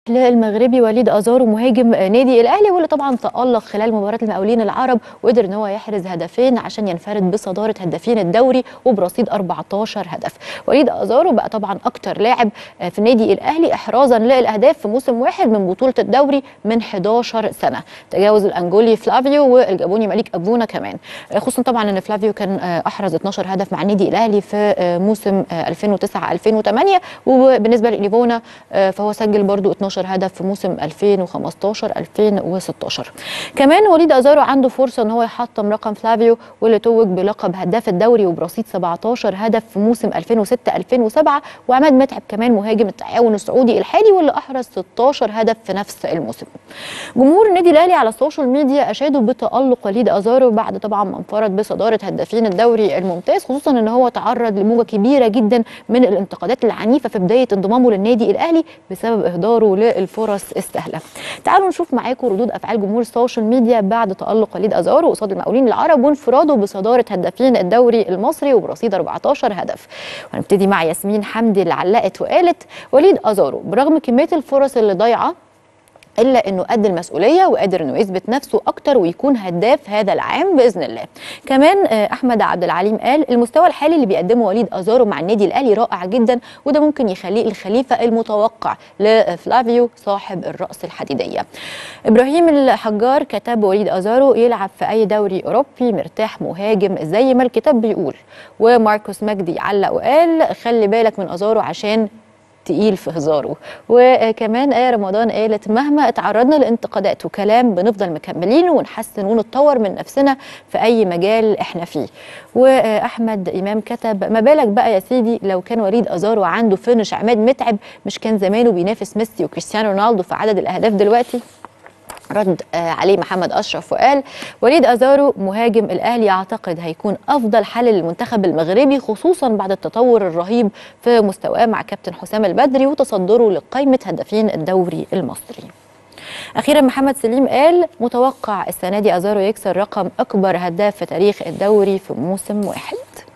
للمغربي وليد ازارو مهاجم نادي الاهلي واللي طبعا تالق خلال مباراه المقاولين العرب وقدر ان هو يحرز هدفين عشان ينفرد بصداره هدافين الدوري وبرصيد 14 هدف وليد ازارو بقى طبعا اكتر لاعب في النادي الاهلي احرازا للاهداف في موسم واحد من بطوله الدوري من 11 سنه تجاوز الانجولي فلافيو والجابوني مليك ابونا كمان خصوصا طبعا ان فلافيو كان احرز 12 هدف مع النادي الاهلي في موسم 2009 2008 وبالنسبه لإليفونا فهو سجل برضو 12 هدف في موسم 2015 2016 كمان وليد ازارو عنده فرصه ان هو يحطم رقم فلافيو واللي توج بلقب هداف الدوري وبرصيد 17 هدف في موسم 2006 2007 وعماد متعب كمان مهاجم التعاون السعودي الحالي واللي احرز 16 هدف في نفس الموسم جمهور النادي الاهلي على السوشيال ميديا اشادوا بتالق وليد ازارو بعد طبعا ما انفرد بصداره هدافين الدوري الممتاز خصوصا ان هو تعرض لموجه كبيره جدا من الانتقادات العنيفه في بدايه انضمامه للنادي الاهلي بسبب اهداره للفرص السهله. تعالوا نشوف معاكم ردود افعال جمهور السوشيال ميديا بعد تالق وليد ازارو قصاد المقاولين العرب وانفراده بصداره هدافين الدوري المصري وبرصيد 14 هدف. وهنبتدي مع ياسمين حمدي اللي علقت وقالت وليد ازارو برغم كميه الفرص اللي ضايعه الا انه قد المسؤوليه وقادر انه يثبت نفسه اكتر ويكون هداف هذا العام باذن الله. كمان احمد عبد العليم قال المستوى الحالي اللي بيقدمه وليد ازارو مع النادي الاهلي رائع جدا وده ممكن يخليه الخليفه المتوقع لفلافيو صاحب الراس الحديديه. ابراهيم الحجار كتب وليد ازارو يلعب في اي دوري اوروبي مرتاح مهاجم زي ما الكتاب بيقول. وماركوس مجدي علق وقال خلي بالك من ازارو عشان تقيل في هزاره وكمان آية رمضان قالت مهما اتعرضنا لانتقادات وكلام بنفضل مكملين ونحسن ونتطور من نفسنا في أي مجال احنا فيه وأحمد إمام كتب ما بالك بقى يا سيدي لو كان وليد أزارو عنده فينش عماد متعب مش كان زمانه بينافس ميسي وكريستيانو رونالدو في عدد الأهداف دلوقتي رد عليه محمد اشرف وقال وليد ازارو مهاجم الاهلي اعتقد هيكون افضل حل للمنتخب المغربي خصوصا بعد التطور الرهيب في مستواه مع كابتن حسام البدري وتصدره لقائمه هدافين الدوري المصري. اخيرا محمد سليم قال متوقع السنه دي ازارو يكسر رقم اكبر هداف في تاريخ الدوري في موسم واحد.